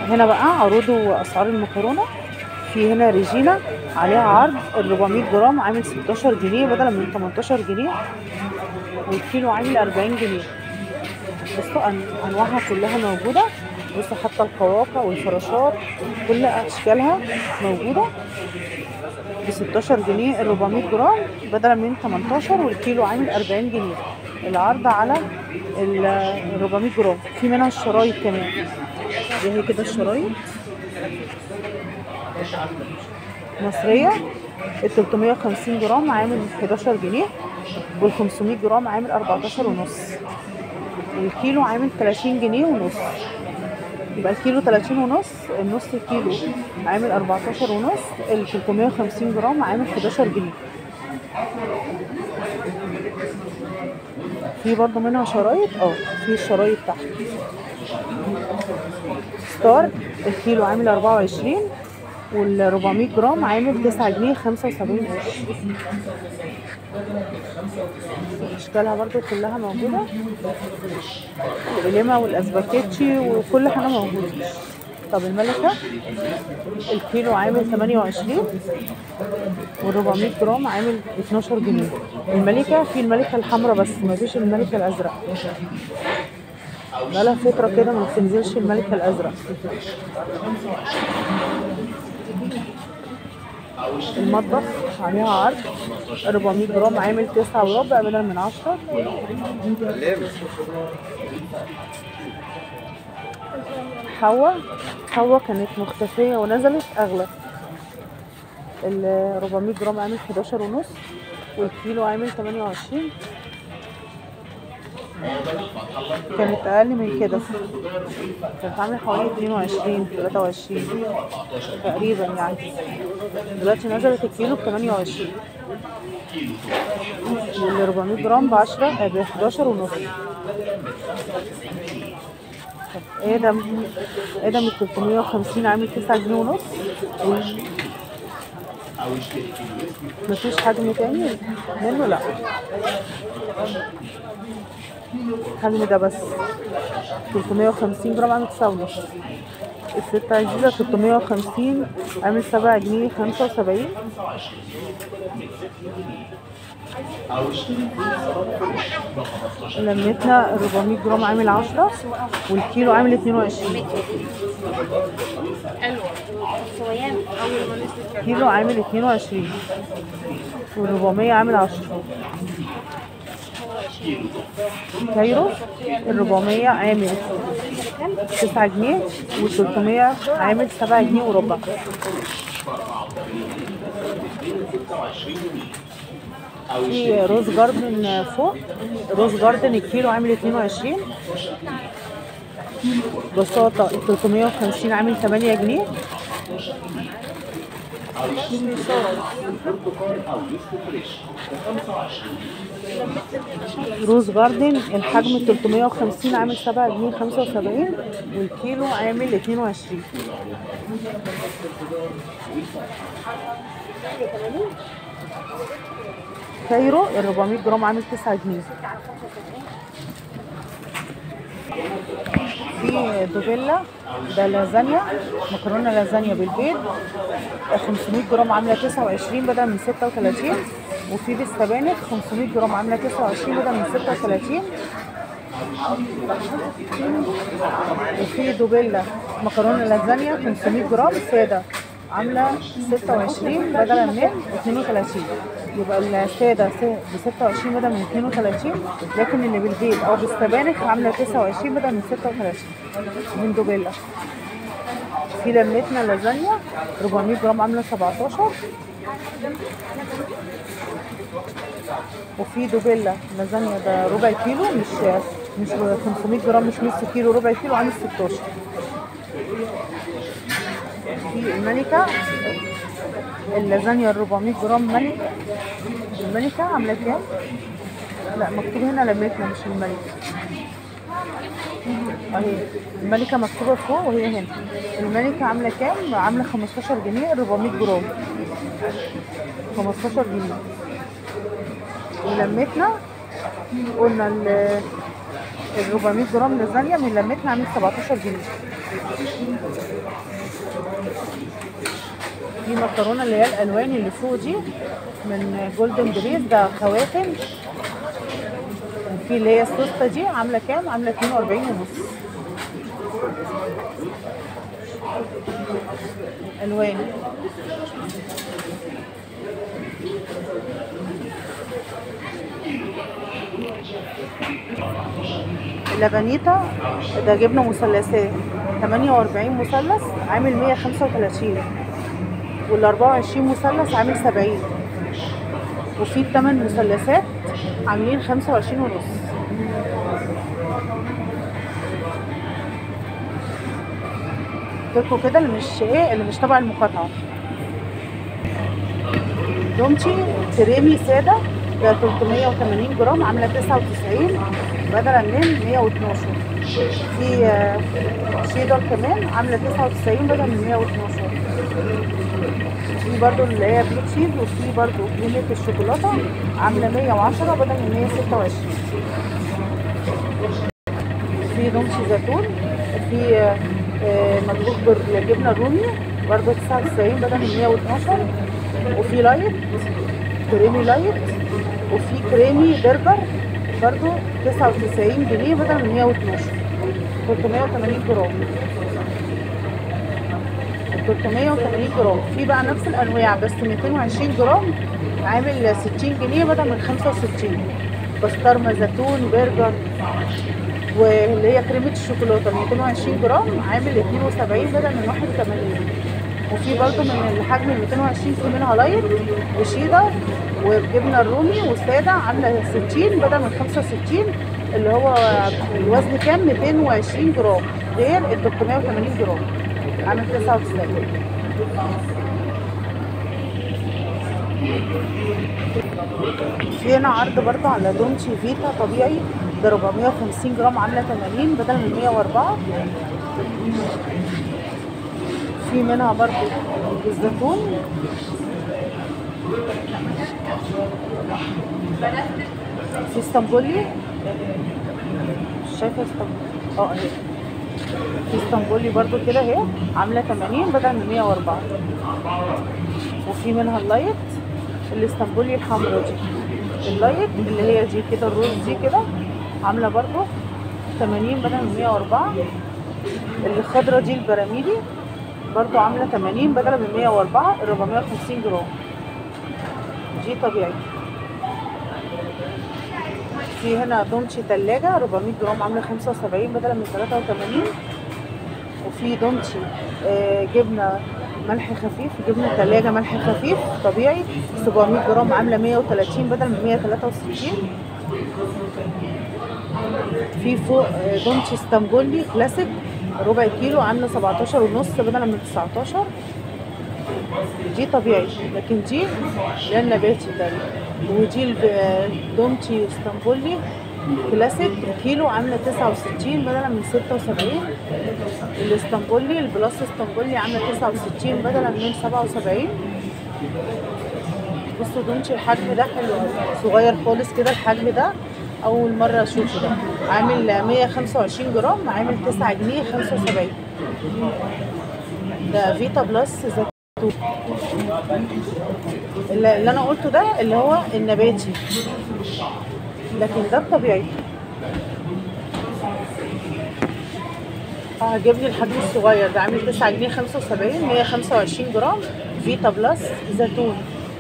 هنا بقى عروض واسعار المكرونه في هنا ريجينا عليها عرض ال 400 جرام عامل 16 جنيه بدلا من 18 جنيه والكيلو عامل 40 جنيه بصوا أن- انواعها كلها موجوده بصوا حتى القواقع والفراشات كل اشكالها موجوده ب 16 جنيه ال 400 جرام بدلا من 18 والكيلو عامل 40 جنيه العرض على ال 400 جرام في منها الشرايط كمان دي هي كده الشرايط مصرية ال 350 جرام عامل 11 جنيه وال 500 جرام عامل 14 ونص والكيلو عامل 30 جنيه ونص يبقى الكيلو 30 ونص النص كيلو عامل 14 ونص ال 350 جرام عامل 11 جنيه في برضه منها شرايط اه في الشرايط تحت ستار الكيلو عامل 24 وال 400 جرام عامل 9 جنيه 75 قرش اشكالها برضو كلها موجوده القلمه والاسباكيتشي وكل حاجه موجوده طب الملكه الكيلو عامل 28 وال 400 جرام عامل 12 جنيه الملكه في الملكه الحمراء بس ما فيش الملكه الازرق بقالها فتره كده ما بتنزلش الملكه الازرق المطبخ عليها عرض 400 جرام عامل 9 وربع بدل من 10 حوا حوا كانت مختفية ونزلت أغلى ال 400 جرام عامل 11 ونص والكيلو عامل 28 كانت أقل من كده كانت عامل حوالي 22 23 تقريبا يعني دلوقتي نزلت الكيلو ب 28 وال 400 جرام ب 10 ب 11 ونص طب ايه ده ايه ده من 350 عامل 9 جنيه ونص مفيش حجم تاني منه لا الحجم ده بس 350 جرام عامل 9 ونص الستة عزيزة 350 عامل 7 جنيه 75 لمتنا 400 جرام عامل 10 والكيلو عامل 22 كيلو عامل 22 وال400 عامل 10 كايرو ال400 عامل 9 جنيه وال300 عامل 7 جنيه وربع في روز جاردن فوق روز جاردن الكيلو عامل 22 بساطة ال 350 عامل 8 جنيه روز جاردن الحجم 350 عامل 7 جنيه 75 والكيلو عامل 22 كايرو ال 400 جرام عامل 9 جنيه في دوبيلا ده لازانيا مكرونه لازانيا بالبيض 500 جرام عامله 29 بدل من 36 وفي بالسبانخ 500 جرام عامله 29 بدل من 36 وفي دوبيلا مكرونه لازانيا 500 جرام ساده عامله 26 بدلا من 32 يبقى الساده ب 26 بدل من 32 لكن اللي بالبيض او بالسبانخ عامله 29 بدل من 36 من دوبيلا في لمتنا لازانيا 400 جرام عامله 17 وفي دوبيلا لازانيا ده ربع كيلو مش مش 500 جرام مش نص كيلو ربع كيلو عامل 16 في الملكة اللازانيا ال 400 جرام ملكة الملكة عاملة كام؟ لا مكتوب هنا لمتنا مش الملكة اهي الملكة مكتوبة فوق وهي هنا الملكة عاملة كام؟ عاملة 15 جنيه 400 جرام 15 جنيه ولمتنا قلنا ال ال 400 جرام لازانيا من لمتنا عامل 17 جنيه دي مكرونه اللي هي الالوان اللي فوق دي من جولدن بريز ده خواتم وفي اللي هي السوسته دي عامله كام عامله 42 ونص الوان اللبنيتا ده جبنه مثلثات 48 مثلث عامل 135 وال 24 مثلث عامل 70 وفي الثمان مثلثات عاملين 25 ونص فكوا كده اللي مش ايه اللي مش تبع المقاطعه دومتي كريمي ساده ده 380 جرام عامله 99 بدلا من 112 في آه، شيدر كمان عامله 99 بدل من 112 في برضو اللي هي بلو تشيز وفي برضو كريمة الشوكولاتة عاملة 110 بدل من 126 في دومشي زيتون في آه، آه، مطبوخ بالجبنة الرومي برضو 99 بدل من 112 وفي لايت كريمي لايت وفي كريمي برجر برضو 99 جنيه بدل من 112 380 جرام 380 جرام في بقى نفس الانواع بس 220 جرام عامل 60 جنيه بدل من 65 بسطرمه زيتون برجر واللي هي كريمه الشوكولاته ال 220 جرام عامل 72 بدل من 81 وفي برضو من الحجم ال 220 في منها لايت وشيدر والجبنه الرومي والساده عامله 60 بدل من 65 اللي هو الوزن كام 220 جرام غير ال 380 جرام عامل 99 في هنا عرض برضه على دونتشي فيتا طبيعي ده 450 جرام عامله 80 بدل من 104 في منها برضه الزيتون في اسطنبولي مش شايفه اسطنبولي اه اهي في اسطنبولي برضو كده اهي عامله 80 بدل من 104 وفي منها اللايت الاسطنبولي الحمرا دي اللايت اللي هي دي كده الروز دي كده عامله برضو 80 بدل من 104 الخضرا دي البراميلي برضو عامله 80 بدل من 104 450 جرام دي طبيعي في هنا دومتشي تلاجة 400 جرام عاملة 75 بدلا من 83 وفي دومتشي آه، جبنة ملح خفيف جبنة تلاجة ملح خفيف طبيعي 700 جرام عاملة 130 بدل من 163 في فوق آه، دومتشي اسطنبولي كلاسيك ربع كيلو عاملة 17 ونص بدلا من 19 دي طبيعي لكن دي اللي هي النباتي ده ودي الب- دومتي اسطنبولي كلاسيك كيلو عامله 69 بدلا من 76 الاسطنبولي البلاس اسطنبولي عامله 69 بدلا من 77 بصوا دومتي الحجم ده حلو قوي صغير خالص كده الحجم ده اول مره اشوفه ده عامل 125 جرام عامل 9 جنيه 75 ده فيتا بلس زيتون اللي اللي انا قلته ده اللي هو النباتي لكن ده الطبيعي هجيب لي الحجم الصغير ده عامل 9 جنيه 75 125 جرام فيتا بلس زيتون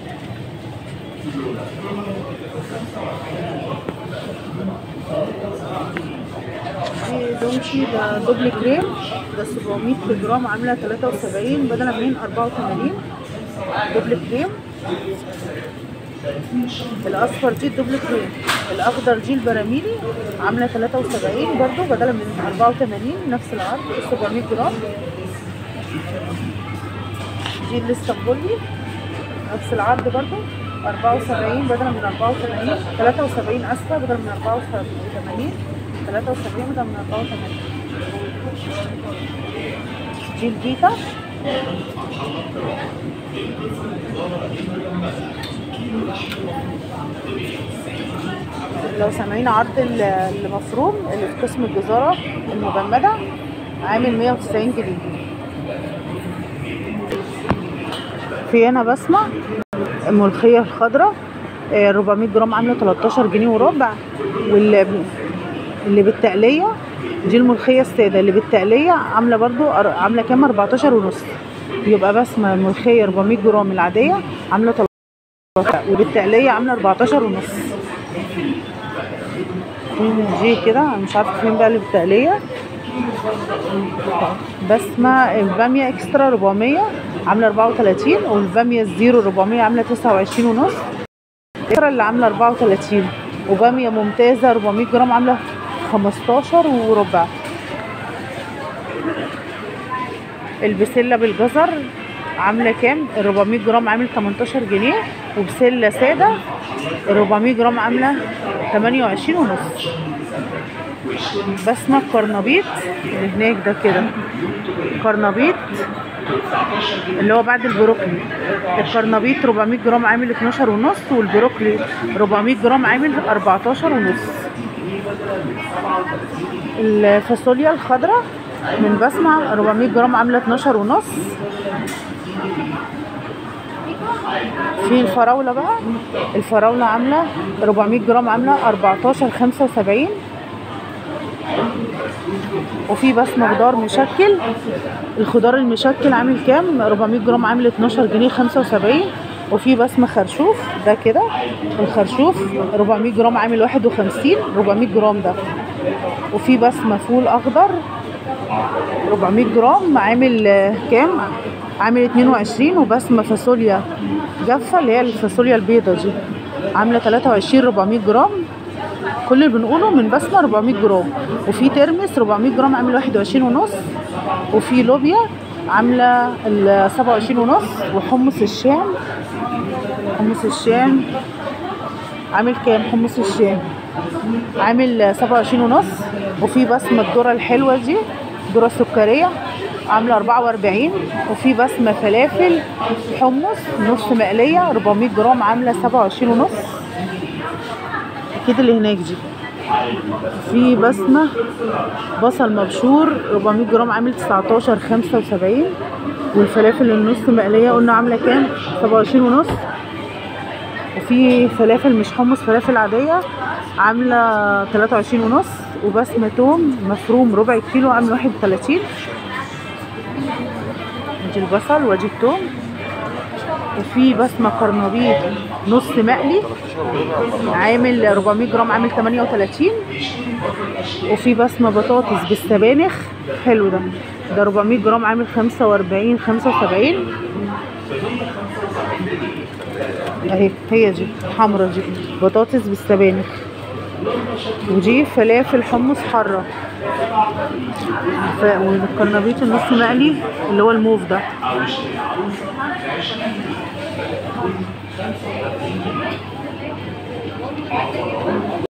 في دومشي ده دبل كريم ده 700 جرام عامله 73 بدل من 84 دبل كريم الاصفر دي الدبل كريم الاخضر دي البراميلي عامله 73 برضو بدل من 84 نفس العرض 700 جرام دي الاسطنبولي نفس العرض برضو 74 بدل من 84 73 اسفه بدل من 84 73 بدل من 84 دي الفيتا لو سامعين عرض ال- المفروم اللي في قسم الجزارة المجمدة عامل 190 جنيه في هنا بسمة الملوخية الخضراء آه، 400 جرام عاملة 13 جنيه وربع واللي اللي بالتقلية دي الملوخية السادة اللي بالتقلية عاملة برضو أر- عاملة كام 14 ونص يبقى بسمة الملوخية 400 جرام العادية عاملة 13 وبالتقلية عاملة 14 ونص فين جي كده أنا مش عارفة فين بقى اللي بالتقلية بسمة البامية اكسترا 400 عاملة 34 والبامية الزيرو 400 عاملة 29 ونص الاكسترا اللي عاملة 34 وبامية ممتازة 400 جرام عاملة 15 وربع البسلة بالجزر عاملة كام؟ 400 جرام عامل 18 جنيه وبسلة سادة 400 جرام عاملة 28 ونص بسمة كرنبيط اللي هناك ده كده كرنبيط اللي هو بعد البروكلي الكرنبيط 400 جرام عامل 12 ونص والبروكلي 400 جرام عامل 14 ونص الفاصوليا الخضراء من بسمة 400 جرام عاملة 12 ونص في الفراولة بقى الفراولة عاملة 400 جرام عاملة 14 75 وفي بسمة خضار مشكل الخضار المشكل عامل كام 400 جرام عامل 12 جنيه 75 وفي بسمة خرشوف ده كده الخرشوف 400 جرام عامل 51 400 جرام ده وفي بسمة فول أخضر 400 جرام عامل آه، كام عامل 22 وبسمة فاصوليا جافة اللي هي الفاصوليا البيضة دي عاملة 23 400 جرام كل اللي بنقوله من بسمة 400 جرام وفي ترمس 400 جرام عامل 21 ونص وفي لوبيا عاملة ال 27 ونص وحمص الشام حمص الشام عامل كام حمص الشام عامل 27 ونص وفي بسمة الذرة الحلوة دي ذرة سكرية عاملة 44 وفي بسمة فلافل حمص نص مقلية 400 جرام عاملة 27 ونص اكيد اللي هناك دي في بسمة بصل مبشور 400 جرام عامل 19 75 والفلافل النص مقلية قلنا عاملة كام 27 ونص وفي فلافل مش حمص فلافل عادية عاملة 23 ونص وبسمة توم مفروم ربع كيلو عامل 31 ادي البصل وادي التوم وفي بسمة قرنبيط نص مقلي عامل 400 جرام عامل 38 وفي بسمة بطاطس بالسبانخ حلو ده ده 400 جرام عامل 45 75 اهي هي دي حمرا دي بطاطس بالسبانخ ودي فلافل حمص حرة ف... والقرنبيط النص مقلي اللي هو الموف ده